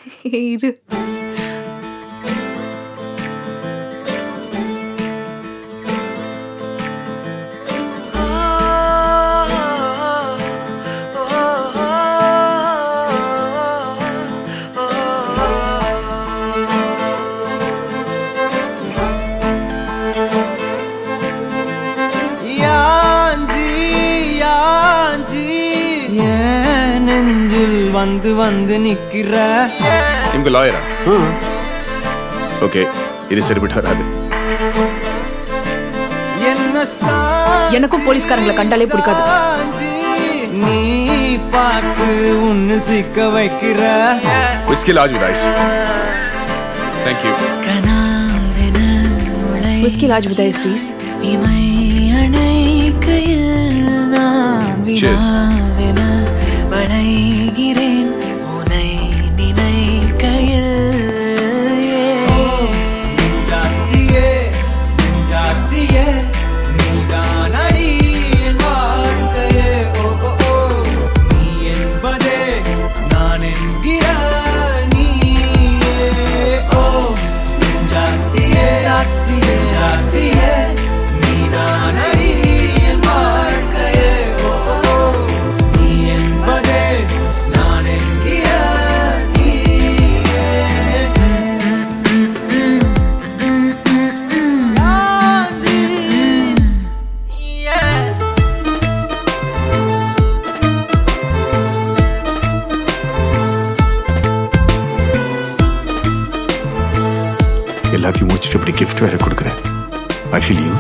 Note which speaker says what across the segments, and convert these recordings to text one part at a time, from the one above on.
Speaker 1: இரு
Speaker 2: யாஞ்சி யாஞ்சி ஏன் நெஞ்சில் வந்து வந்து நிக்கிற
Speaker 3: ನಿಮ್ಗೆ ಲಾಯರಾ ಓಕೆ ಇದು ಸರಿಬಿಟ್ಟು வராது
Speaker 2: என்ன சா
Speaker 1: எனக்கும் போலீஸ்காரங்களை கண்டாலே பிடிக்காது
Speaker 2: சாஞ்சி நீ பார்த்து உன்னு சிக்க வைக்கிற
Speaker 3: whisky large with ice thank you
Speaker 4: கனாவென முளை
Speaker 1: whisky large with ice please
Speaker 4: இமை அணைக்கையில் நான்
Speaker 3: Cheers.
Speaker 4: வினாவென வளைகிறேன் உனை நினைக்கையில்
Speaker 2: ஜாத்தியே ஜாத்தியே நீதான் அடி என் வாழ்க்கையே ஓ ஓ ஓ நீ என்பதே நான் என்கிற நீயே ஓ ஜாத்தியே ஜாத்தியே ஜாத்தியே நீதான் அடி என் வாழ்க்கையே ஓ ஓ ஓ நீ என்பதே நான் என்கிற நீயே
Speaker 3: எல்லாத்தையும் முடிச்சுட்டு இப்படி கிஃப்ட் வேற கொடுக்குறேன் ஐ ஃபீல் யூ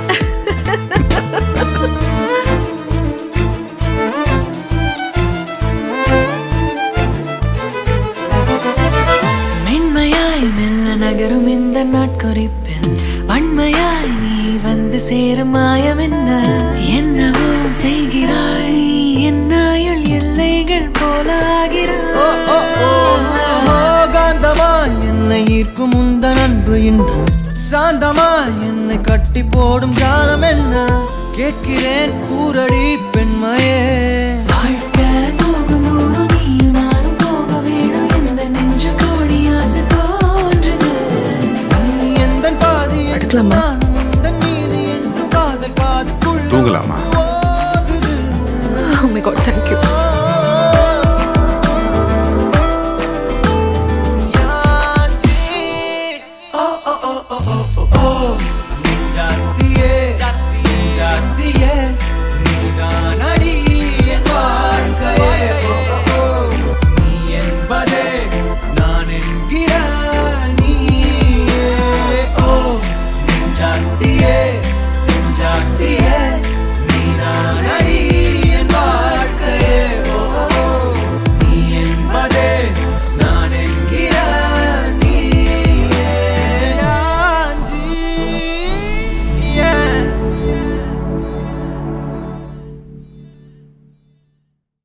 Speaker 4: மென்மையாய் மெல்ல நகரும் இந்த நாட்குறிப்பில் வன்மையாய் நீ வந்து சேரும் மாயம் என்ன என்னவோ செய்கிறாய் நீ என்னாயுள் எல்லைகள் போலாகிறாய்
Speaker 2: காந்தமா என்னை ஈர்க்கும் உந்த அன்பு இன்று சாந்தமா என்னை கட்டி போடும் காலம் என்ன கேட்கிறேன் கூரடி பெண்மையே
Speaker 4: வாழ்க்கை போகும்போது நீயும் நானும் போக வேணும் எந்த நெஞ்சு கோடி ஆசை தோன்றுது
Speaker 2: நீ எந்த பாதி
Speaker 1: எடுக்கலாமா?